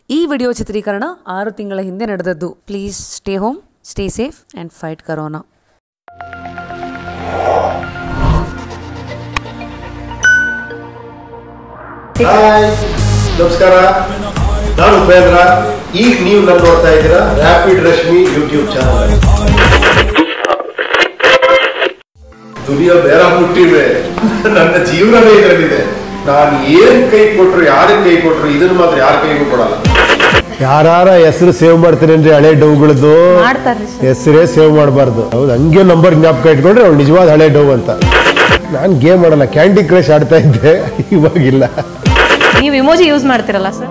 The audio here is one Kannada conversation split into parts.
ಈ ವಿಡಿಯೋ ಚಿತ್ರೀಕರಣ ಆರು ತಿಂಗಳ ಹಿಂದೆ ನಡೆದದ್ದು please stay home stay safe and fight corona hi ನಮಸ್ಕಾರ ನಾನು ಉಪೇಂದ್ರ ಈಗ ನೀವು ನನ್ನ ನೋಡ್ತಾ ಇದ್ದೀರಾ ರ್ಯಾಪಿಡ್ ರಶ್ಮಿ ಯೂಟ್ಯೂಬ್ ಚಾನಲ್ ದುನಿಯಾ ಬೇರೆ ಹುಟ್ಟಿವೆ ನನ್ನ ಜೀವನವೇ ಇದರಲ್ಲಿದೆ ನಾನು ಏನ್ ಕೈ ಕೊಟ್ರು ಯಾರಿಗೆ ಕೈ ಕೊಟ್ರು ಇದನ್ನ ಮಾತ್ರ ಯಾರ ಕೈಗೂ ಕೊಡಲ್ಲ ಯಾರ ಹೆಸರು ಸೇವ್ ಮಾಡ್ತೀರೇನ್ರಿ ಹಳೆ ಡೌಗಳದ್ದು ಮಾಡ್ತಾರ್ರಿ ಹೆಸರೇ ಸೇವ್ ಮಾಡಬಾರ್ದು ಹೌದು ಹಂಗೆ ನಂಬರ್ ಜ್ಞಾಪಕ ಇಟ್ಕೊಂಡ್ರೆ ಅವ್ಳು ನಿಜವಾದ ಹಳೆ ಡೌ ಅಂತ ನಾನು ಗೇಮ್ ಆಡಲ್ಲ ಕ್ಯಾಂಡಿ ಕ್ರಶ್ ಆಡ್ತಾ ಇದ್ದೆ ಇವಾಗಿಲ್ಲ ನೀವು ಇಮೋಜಿ ಯೂಸ್ ಮಾಡ್ತಿರಲ್ಲ ಸರ್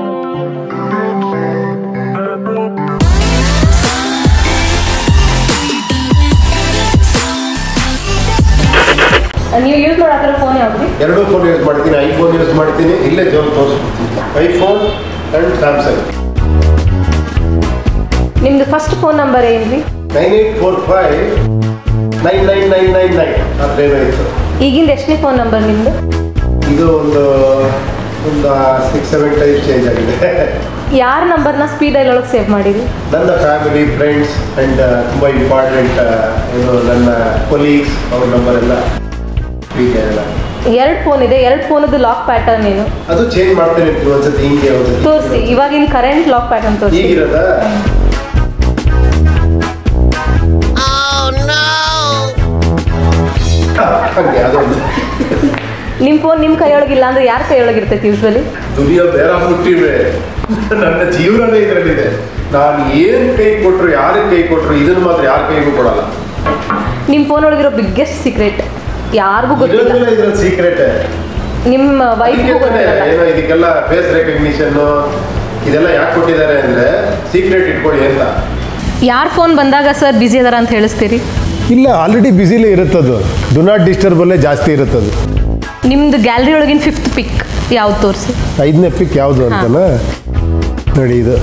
ನೀವು ಯೂಸ್ ಮಾಡೋ ಫೋನ್ ಯಾವ್ದು ಎರಡೂ ಫೋನ್ ಯೂಸ್ ಮಾಡ್ತೀನಿ ಐಫೋನ್ ಯೂಸ್ ಮಾಡ್ತೀನಿ ಇಲ್ಲೇ ಜೋನ್ ತೋರಿಸ್ಬಿಡ್ತೀನಿ ಐಫೋನ್ ಅಂಡ್ ಸ್ಯಾಮ್ಸಂಗ್ ನಿಮ್ದು ಫಸ್ಟ್ ಫೋನ್ ನಂಬರ್ ಏನ್ರಿ nine eight four five nine nine nine nine nine ಅದೇನೋ ಇತ್ತು ಈಗಿಂದ ಎಷ್ಟನೇ ಫೋನ್ ನಂಬರ್ ನಿಮ್ದು ಇದು ಒಂದು ಒಂದು ಸಿಕ್ಸ್ ಸೆವೆನ್ ಟೈಮ್ ಚೇಂಜ್ ಆಗಿದೆ ಯಾರ ನಂಬರ್ನ ಸ್ಪೀಡ್ ಡೈಲ್ ಒಳಗೆ ಸೇವ್ ಮಾಡಿರಿ ನನ್ನ ಫ್ಯಾಮಿಲಿ ಫ್ರೆಂಡ್ಸ್ ಆ್ಯಂಡ್ ತುಂಬ ಇಂಪಾರ್ಟೆಂಟ್ ಏನು ನನ್ನ ಕೊಲೀಗ್ಸ್ ಅವ್ರ ನಂಬರ್ ಎಲ್ಲ ಹೀಗೆ ಎಲ್ಲ ಎರಡು ಫೋನ್ ಇದೆ ಎರಡು ಫೋನದ್ದು ಲಾಕ್ ಪ್ಯಾಟರ್ನ್ ಏನು ಅದು ಚೇಂಜ್ ಮಾಡ್ತೇನೆ ಒಂದ್ಸತಿ ಹಿಂಗೆ ಒಂದ್ಸತಿ ತೋರಿಸಿ ಇವಾಗಿನ ಕರೆಂಟ್ ಲಾಕ್ ಪ್ಯಾಟರ್ನ್ ತೋರಿಸಿ ಈಗಿರೋದ ಹಂಗೆ ಅದೊಂದು ನಿಮ್ಮ ಫೋನ್ ನಿಮ್ಮ ಕೈಯೊಳಗಿಲ್ಲ ಅಂದ್ರೆ ಯಾರ ಕೈಯೊಳಗಿರ್ತೈತಿ ಯೂಶ್ವಲಿ ದುನಿಯಾ ಬೇರೆ ಹುಟ್ಟಿವೆ ನನ್ನ ಜೀವನವೇ ಇದರಲ್ಲಿದೆ ನಾನು ಏನ್ ಕೈ ಕೊಟ್ರು ಯಾರಿಗೆ ಕೈ ಕೊಟ್ರು ಇದನ್ನ ಮಾತ್ರ ಯಾರ ಕೈಗೂ ಕೊಡಲ್ಲ ನಿಮ್ಮ ಫೋನ್ ಒಳಗಿರೋ ಬಿಗ್ಗೆಸ್ಟ್ ಸೀಕ್ರೆಟ್ ಯಾರಿಗೂ ಗೊತ್ತಿಲ್ಲ ಇರೋದಿಲ್ಲ ಇದ್ರಲ್ಲಿ ಸೀಕ್ರೆಟ್ ನಿಮ್ಮ ವೈಫ್ಗೂ ಗೊತ್ತಿಲ್ಲ ಏನೋ ಇದಕ್ಕೆಲ್ಲ ಫೇಸ್ ರೆಕಗ್ನಿಷನ್ ಇದೆಲ್ಲ ಯಾಕೆ ಕೊಟ್ಟಿದ್ದಾರೆ ಅಂದ್ರೆ ಸೀಕ್ರೆಟ್ ಇಟ್ಕೊಳ್ಳಿ ಅಂತ ಯಾರ ಫೋನ್ ಬಂದಾಗ ಸರ್ ಬಿಸಿ ಅದಾರ ಅಂತ ಹೇಳಿಸ್ತೀರಿ ಇಲ್ಲ ಆಲ್ರೆಡಿ ಬಿಸಿಲೇ ಇರುತ್ತದು ಡು ನಾಟ್ ಡಿಸ್ಟರ್ಬ್ ಅಲ್ಲೇ ಜಾಸ್ತಿ ಇರುತ್ತದು ನಿಮ್ದು ಗ್ಯಾಲರಿ ಒಳಗಿನ ಫಿಫ್ತ್ ಪಿಕ್ ಯಾವ್ದು ತೋರಿಸಿ ಐದನೇ ಪಿಕ್ ಯಾವುದು ಅಂತನಾ ನೋಡಿ ಇದು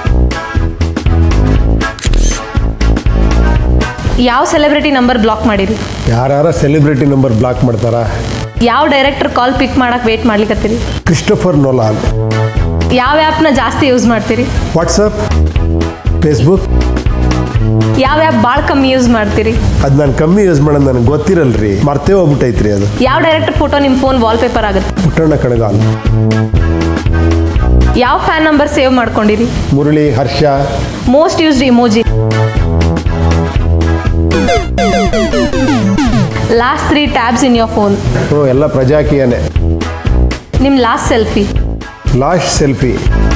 ಯಾವ ಸೆಲೆಬ್ರಿಟಿ ನಂಬರ್ ಬ್ಲಾಕ್ ಮಾಡಿರಿ ಯಾರ ಸೆಲೆಬ್ರಿಟಿ ನಂಬರ್ ಬ್ಲಾಕ್ ಮಾಡ್ತಾರಾ ಯಾವ ಡೈರೆಕ್ಟರ್ ಕಾಲ್ ಪಿಕ್ ಮಾಡಕ್ ವೇಟ್ ಮಾಡ್ಲಿಕತ್ತೀರಿ ಕ್ರಿಸ್ಟೋಫರ್ ನೋಲಾನ್ ಯಾವ ಆ್ಯಪ್ನ ಜಾಸ್ತಿ ಯೂಸ್ ಮಾಡ್ತೀರಿ ವಾಟ್ಸಪ್ ಫೇಸ್ಬುಕ್ ಯಾವ ಆ್ಯಪ್ ಭಾಳ ಕಮ್ಮಿ ಯೂಸ್ ಮಾಡ್ತೀರಿ ಅದು ನಾನು ಕಮ್ಮಿ ಯೂಸ್ ಮಾಡೋದು ನನಗೆ ಗೊತ್ತಿರಲ್ರಿ ಮರ್ತೇ ಹೋಗ್ಬಿಟ್ಟೈತ್ರಿ ಅದು ಯಾವ ಡೈರೆಕ್ಟರ್ ಫೋಟೋ ನಿಮ್ಮ ಫೋನ್ ವಾಲ್ಪೇಪರ್ ಆಗುತ್ತೆ ಪುಟ್ಟಣ್ಣ ಕಣಗಾಲ್ ಯಾವ ಫ್ಯಾನ್ ನಂಬರ್ ಸೇವ್ ಮಾಡ್ಕೊಂಡಿರಿ Murali Harsha most used emoji last three tabs in your phone ಹ್ಞೂ ಎಲ್ಲ ಪ್ರಜಾಕೀಯನೇ ನಿಮ್ಮ ಲಾಸ್ಟ್ ಸೆಲ್ಫಿ ಲಾಸ್ಟ್ ಸೆಲ್ಫಿ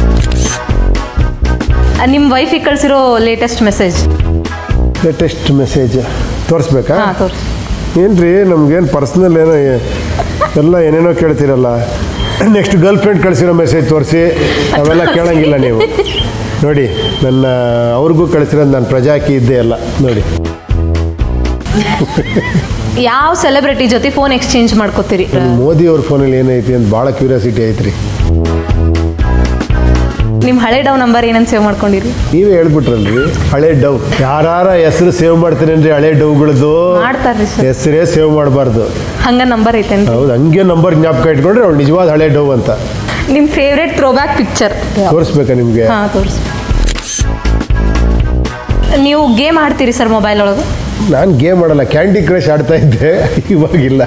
ನಿಮ್ಮ ವೈಫಿಗೆ ಕಳಿಸಿರೋ ಲೇಟೆಸ್ಟ್ ಮೆಸೇಜ್ ಲೇಟೆಸ್ಟ್ ಮೆಸೇಜ್ ತೋರಿಸ್ಬೇಕಾ ಹಾಂ ತೋರಿಸಿ ಏನ್ರಿ ನಮ್ಗೇನು ಪರ್ಸ್ನಲ್ ಏನೋ ಏ- ಎಲ್ಲ ಏನೇನೋ ಕೇಳ್ತೀರಲ್ಲ ನೆಕ್ಸ್ಟ್ ಗರ್ಲ್ ಫ್ರೆಂಡ್ ಕಳಿಸಿರೋ ಮೆಸೇಜ್ ತೋರಿಸಿ ಅವೆಲ್ಲ ಕೇಳಂಗಿಲ್ಲ ನೀವು ನೋಡಿ ನನ್ನ ಅವ್ರಿಗೂ ಕಳಿಸಿರೋದು ನಾನು ಪ್ರಜಾಕಿ ಇದ್ದೇ ಅಲ್ಲ ನೋಡಿ ಯಾವ ಸೆಲೆಬ್ರಿಟಿ ಜೊತೆ ಫೋನ್ ಎಕ್ಸ್ಚೇಂಜ್ ಮಾಡ್ಕೋತೀರಿ ಮೋದಿ ಅವ್ರ ಫೋನಲ್ಲಿ ಏನೈತಿ ಅಂತ ಭಾಳ ಕ್ಯೂರಿಯಾಸಿಟಿ ಐತ್ರಿ ನಿಮ್ಮ ಹಳೆ ಡವ್ ನಂಬರ್ ಏನಂತ ಸೇವ್ ಮಾಡ್ಕೊಂಡಿರಿ ನೀವೇ ಹೇಳ್ಬಿಟ್ರಲ್ರಿ ಹಳೆ ಡವ್ ಯಾರ ಹೆಸರು ಸೇವ್ ಮಾಡ್ತೀರೇನ್ರಿ ಹಳೆ ಡವ್ಗಳದ್ದು ಮಾಡ್ತಾರ್ರಿ ಸರ್ ಹೆಸರೇ ಸೇವ್ ಮಾಡಬಾರ್ದು ಹಂಗ ನಂಬರ್ ಐತೇನ್ರಿ ಹೌದು ಹಂಗೆ ನಂಬರ್ ಜ್ಞಾಪಕ ಇಟ್ಕೊಂಡ್ರೆ ಅವ್ಳು ನಿಜವಾದ ಹಳೆ ಡವ್ ಅಂತ ನಿಮ್ಮ ಫೇವ್ರೆಟ್ ಥ್ರೋಬ್ಯಾಕ್ ಪಿಕ್ಚರ್ ತೋರಿಸ್ಬೇಕಾ ನಿಮಗೆ ಹಾಂ ತೋರಿಸಿ ನೀವು ಗೇಮ್ ಆಡ್ತೀರಿ ಸರ್ ಮೊಬೈಲ್ ಒಳಗೆ ನಾನು ಗೇಮ್ ಆಡಲ್ಲ ಕ್ಯಾಂಡಿ ಕ್ರಶ್ ಆಡ್ತಾ ಇದ್ದೆ ಇವಾಗಿಲ್ಲ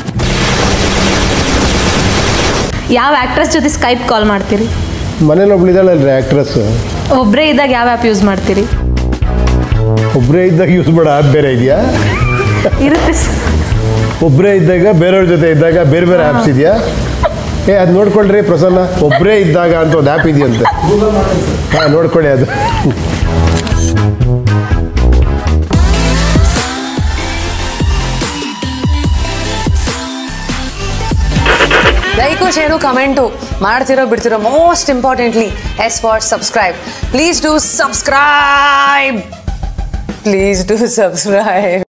ಯಾವ ಆ್ಯಕ್ಟ್ರೆಸ್ ಜೊತೆ ಸ್ಕೈಪ್ ಕಾಲ್ ಮಾಡ್ತೀರಿ ಮನೇಲಿ ಒಬ್ಳಿದಾಳಲ್ರಿ ಆ್ಯಕ್ಟ್ರೆಸ್ ಒಬ್ಬರೇ ಇದ್ದಾಗ ಯಾವ ಆ್ಯಪ್ ಯೂಸ್ ಮಾಡ್ತೀರಿ ಒಬ್ಬರೇ ಇದ್ದಾಗ ಯೂಸ್ ಮಾಡೋ ಆ್ಯಪ್ ಬೇರೆ ಇದೆಯಾ ಇರುತ್ತೆ ಸರ್ ಒಬ್ಬರೇ ಇದ್ದಾಗ ಬೇರೆಯವ್ರ ಜೊತೆ ಇದ್ದಾಗ ಬೇರೆ ಬೇರೆ ಆ್ಯಪ್ಸ್ ಇದೆಯಾ ಏ ಅದು ನೋಡ್ಕೊಳ್ರಿ ಪ್ರಸನ್ನ ಒಬ್ಬರೇ ಇದ್ದಾಗ ಅಂತ ಒಂದು ಆ್ಯಪ್ ಇದೆಯಂತೆ ಹಾಂ ನೋಡ್ಕೊಳ್ಳಿ ಅದು ಲೈಕು ಶೇರು ಕಮೆಂಟು ಮಾಡ್ತಿರೋ ಬಿಡ್ತಿರೋ most importantly S for subscribe please do subscribe please do subscribe